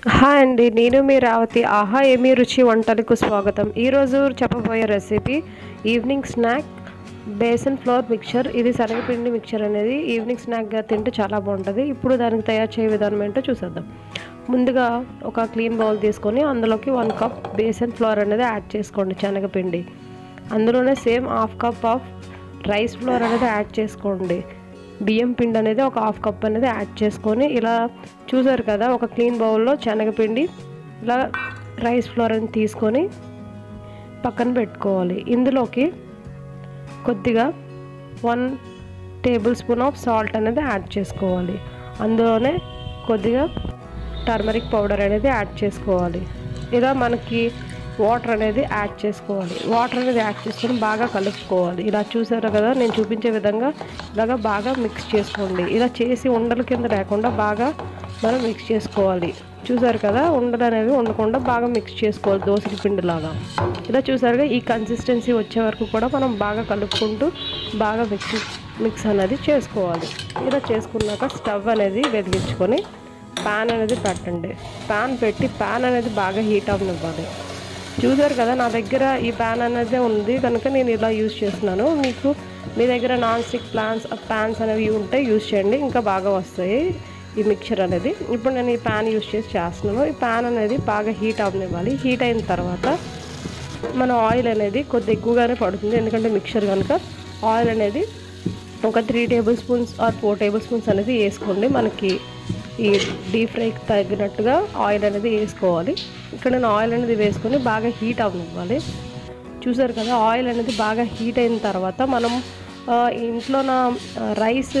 hi అండి నేను మీ రావతి ఆహా ఏమి రుచి వంటలకు స్వాగతం ఈరోజు చెప్పబోయే recipe evening snack besan flour mixture ఇది శనగపిండి మిక్చర్ అనేది ఈవినింగ్ స్నాక్గా తింటే చాలా బాగుంటుంది ఇప్పుడు దానికి తయారు చేయ విధానం ఏంటో చూసేద్దాం ముందుగా ఒక క్లీన్ బౌల్ తీసుకొని అందులోకి వన్ కప్ బేసన్ ఫ్లోర్ అనేది యాడ్ చేసుకోండి శనగపిండి అందులోనే same half cup of rice flour అనేది యాడ్ చేసుకోండి బియ్యం పిండి అనేది ఒక హాఫ్ కప్ అనేది యాడ్ చేసుకొని ఇలా చూసారు కదా ఒక క్లీన్ బౌల్లో శనగపిండి ఇలా రైస్ ఫ్లోర్ అని తీసుకొని పక్కన పెట్టుకోవాలి ఇందులోకి కొద్దిగా one table spoon of salt అనేది యాడ్ చేసుకోవాలి అందులోనే కొద్దిగా టర్మరిక్ పౌడర్ అనేది యాడ్ చేసుకోవాలి ఇలా మనకి వాటర్ అనేది యాడ్ చేసుకోవాలి వాటర్ అనేది యాడ్ చేసుకొని బాగా కలుపుకోవాలి ఇలా చూసారు కదా నేను చూపించే విధంగా ఇలాగా బాగా మిక్స్ చేసుకోండి ఇలా చేసి ఉండల కింద లేకుండా బాగా మనం మిక్స్ చేసుకోవాలి చూసారు కదా ఉండలు అనేవి ఉండకుండా బాగా మిక్స్ చేసుకోవాలి దోసల పిండిలాగా ఇలా చూసారుగా ఈ కన్సిస్టెన్సీ వచ్చే వరకు కూడా మనం బాగా కలుపుకుంటూ బాగా మిక్స్ మిక్స్ అనేది చేసుకోవాలి ఇలా చేసుకున్నాక స్టవ్ అనేది వెలిగించుకొని ప్యాన్ అనేది పెట్టండి ప్యాన్ పెట్టి ప్యాన్ అనేది బాగా హీట్ అవ్వనివ్వాలి చూసారు కదా నా దగ్గర ఈ ప్యాన్ అనేది ఉంది కనుక నేను ఇలా యూజ్ చేస్తున్నాను మీకు మీ దగ్గర నాన్ స్టిక్ ప్లాన్స్ ప్యాన్స్ అనేవి ఉంటే యూజ్ చేయండి ఇంకా బాగా వస్తాయి ఈ మిక్చర్ అనేది ఇప్పుడు నేను ఈ ప్యాన్ యూజ్ చేసి చేస్తున్నాను ఈ ప్యాన్ అనేది బాగా హీట్ అవ్వనివ్వాలి హీట్ అయిన తర్వాత మన ఆయిల్ అనేది కొద్ది ఎక్కువగానే పడుతుంది ఎందుకంటే మిక్చర్ కనుక ఆయిల్ అనేది ఒక three table spoons or four table spoons అనేది వేసుకోండి మనకి ఈ డీప్ ఫ్రైకి తగినట్టుగా ఆయిల్ అనేది వేసుకోవాలి ఇక్కడ నేను ఆయిల్ అనేది వేసుకొని బాగా హీట్ అవ్వనివ్వాలి చూసారు కదా ఆయిల్ అనేది బాగా హీట్ అయిన తర్వాత మనం ఇంట్లో నా రైస్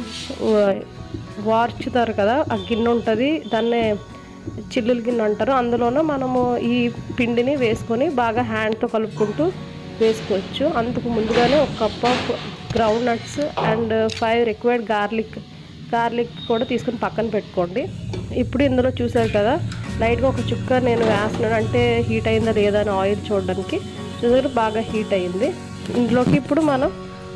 వార్చుతారు కదా ఆ గిన్నె ఉంటుంది దాన్నే చిల్లుల గిన్నె అంటారు అందులోనే మనము ఈ పిండిని వేసుకొని బాగా హ్యాండ్తో కలుపుకుంటూ వేసుకోవచ్చు అందుకు ముందుగానే ఒక cup of ground nuts and five required garlic garlic కూడా తీసుకొని పక్కన పెట్టుకోండి ఇప్పుడు ఇందులో చూసారు కదా లైట్గా ఒక చుక్క నేను వేస్తున్నాను అంటే హీట్ అయిందా లేదా అని ఆయిల్ చూడడానికి చూసారు బాగా హీట్ అయింది ఇందులోకి ఇప్పుడు మనం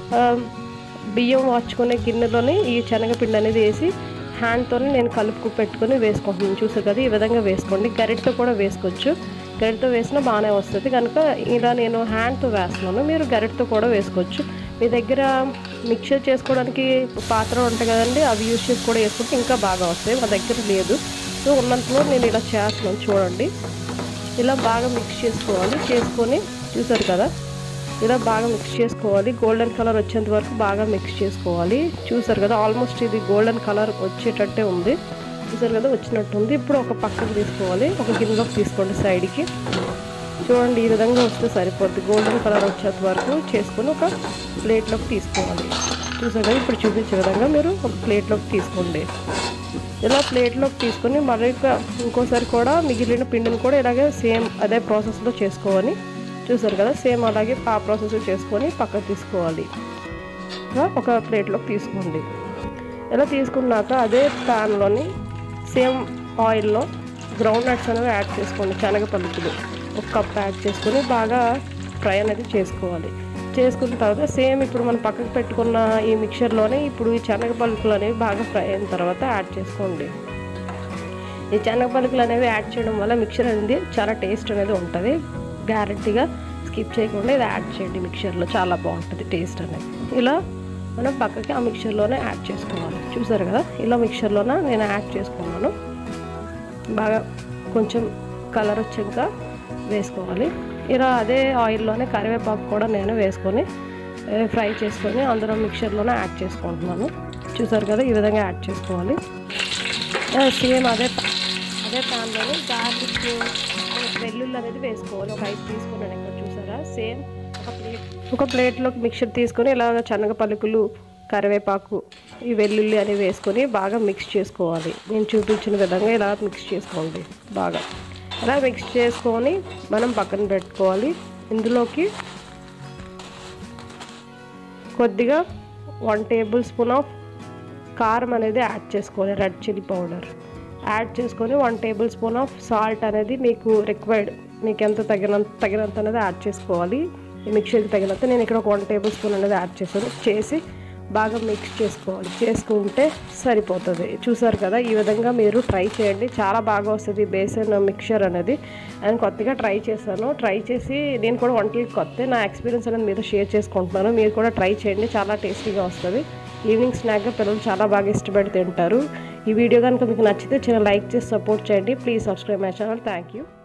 బియ్యం వాచుకునే గిన్నెలోని ఈ శనగపిండి అనేది వేసి హ్యాండ్తోనే నేను కలుపు పెట్టుకొని వేసుకుంటున్నాను చూసారు కదా ఈ విధంగా వేసుకోండి గరిటతో కూడా వేసుకోవచ్చు గరిటతో వేసినా బాగానే వస్తుంది కనుక ఇలా నేను హ్యాండ్తో వేస్తున్నాను మీరు గరిటతో కూడా వేసుకోవచ్చు మీ దగ్గర మిక్చర్ చేసుకోవడానికి పాత్ర ఉంటాయి కదండి అవి యూజ్ చేసి కూడా వేసుకుంటే ఇంకా బాగా వస్తాయి మా దగ్గర లేదు సో ఉన్నంతలో నేను ఇలా చేస్తున్నాను చూడండి ఇలా బాగా మిక్స్ చేసుకోవాలి చేసుకొని చూసారు కదా ఇలా బాగా మిక్స్ చేసుకోవాలి గోల్డెన్ కలర్ వచ్చేంత వరకు బాగా మిక్స్ చేసుకోవాలి చూసారు కదా ఆల్మోస్ట్ ఇది గోల్డెన్ కలర్ వచ్చేటట్టే ఉంది చూసారు కదా వచ్చినట్టు ఉంది ఇప్పుడు ఒక పక్కకు తీసుకోవాలి ఒక గిన్నెలోకి తీసుకోండి సైడ్కి చూడండి ఈ విధంగా వస్తే సరిపోద్ది గోల్డెన్ కలర్ వచ్చేంత వరకు చేసుకొని ఒక ప్లేట్లోకి తీసుకోవాలి చూసారు కదా ఇప్పుడు చూపించే విధంగా మీరు ఒక ప్లేట్లోకి తీసుకోండి ఇలా ప్లేట్లోకి తీసుకొని మళ్ళీ ఇంకోసారి కూడా మిగిలిన పిండిని కూడా ఇలాగే సేమ్ అదే ప్రాసెస్లో చేసుకోవాలి చూసారు కదా సేమ్ అలాగే ఆ ప్రాసెస్ చేసుకొని పక్కకు తీసుకోవాలి ఒక ప్లేట్లోకి తీసుకోండి ఇలా తీసుకున్నాక అదే ప్యాన్లోని సేమ్ ఆయిల్లో గ్రౌండ్ నట్స్ అనేవి యాడ్ చేసుకోండి శనగ పలుకులు ఒక కప్ యాడ్ చేసుకొని బాగా ఫ్రై అనేది చేసుకోవాలి చేసుకున్న తర్వాత సేమ్ ఇప్పుడు మనం పక్కకు పెట్టుకున్న ఈ మిక్చర్లోనే ఇప్పుడు ఈ శనగ పలుకులు అనేవి బాగా ఫ్రై అయిన తర్వాత యాడ్ చేసుకోండి ఈ శనగ పలుకులు అనేవి యాడ్ చేయడం వల్ల మిక్చర్ అనేది చాలా టేస్ట్ అనేది ఉంటుంది గ్యారంటీగా స్కిప్ చేయకుండా ఇది యాడ్ చేయండి మిక్చర్లో చాలా బాగుంటుంది టేస్ట్ అనేది ఇలా మనం పక్కకి ఆ మిక్చర్లోనే యాడ్ చేసుకోవాలి చూసారు కదా ఇలా మిక్చర్లోనే నేను యాడ్ చేసుకున్నాను బాగా కొంచెం కలర్ వచ్చాక వేసుకోవాలి ఇలా అదే ఆయిల్లోనే కరివేపాకు కూడా నేను వేసుకొని ఫ్రై చేసుకొని అందులో మిక్చర్లోనే యాడ్ చేసుకుంటున్నాను చూసారు కదా ఈ విధంగా యాడ్ చేసుకోవాలి సేమ్ అదే అదే ప్యాన్లోనే గార్లిక్ వెల్లుల్లి అనేది వేసుకోవాలి ఒక ఐదు తీసుకున్నాను ఇక్కడ చూసారా సేమ్ ఒక ప్లేట్ ఒక ప్లేట్లోకి మిక్చర్ తీసుకొని ఇలాగ శనగ పలుకులు కరివేపాకు ఈ వెల్లుల్లి అనేవి వేసుకొని బాగా మిక్స్ చేసుకోవాలి నేను చూపించిన విధంగా ఇలా మిక్స్ చేసుకోండి బాగా ఇలా మిక్స్ చేసుకొని మనం పక్కన పెట్టుకోవాలి ఇందులోకి కొద్దిగా వన్ టేబుల్ స్పూన్ ఆఫ్ కారం అనేది యాడ్ చేసుకోవాలి రెడ్ చిల్లీ పౌడర్ యాడ్ చేసుకొని one table spoon of salt అనేది మీకు రిక్వైర్డ్ మీకు ఎంత తగినంత తగినంత అనేది యాడ్ చేసుకోవాలి ఈ మిక్చర్కి తగినంత నేను ఇక్కడ ఒక వన్ టేబుల్ స్పూన్ అనేది యాడ్ చేశాను చేసి బాగా మిక్స్ చేసుకోవాలి చేసుకుంటే సరిపోతుంది చూసారు కదా ఈ విధంగా మీరు ట్రై చేయండి చాలా బాగా వస్తుంది బేసన్ మిక్చర్ అనేది నేను కొత్తగా ట్రై చేశాను ట్రై చేసి నేను కూడా వంటలకి కొత్త నా ఎక్స్పీరియన్స్ అనేది మీతో షేర్ చేసుకుంటున్నాను మీరు కూడా ట్రై చేయండి చాలా టేస్టీగా వస్తుంది ఈవినింగ్ స్నాక్గా పిల్లలు చాలా బాగా ఇష్టపడి తింటారు ఈ వీడియో కనుక మీకు నచ్చితే చిన్న లైక్ చేసి సపోర్ట్ చేయండి please subscribe my channel thank you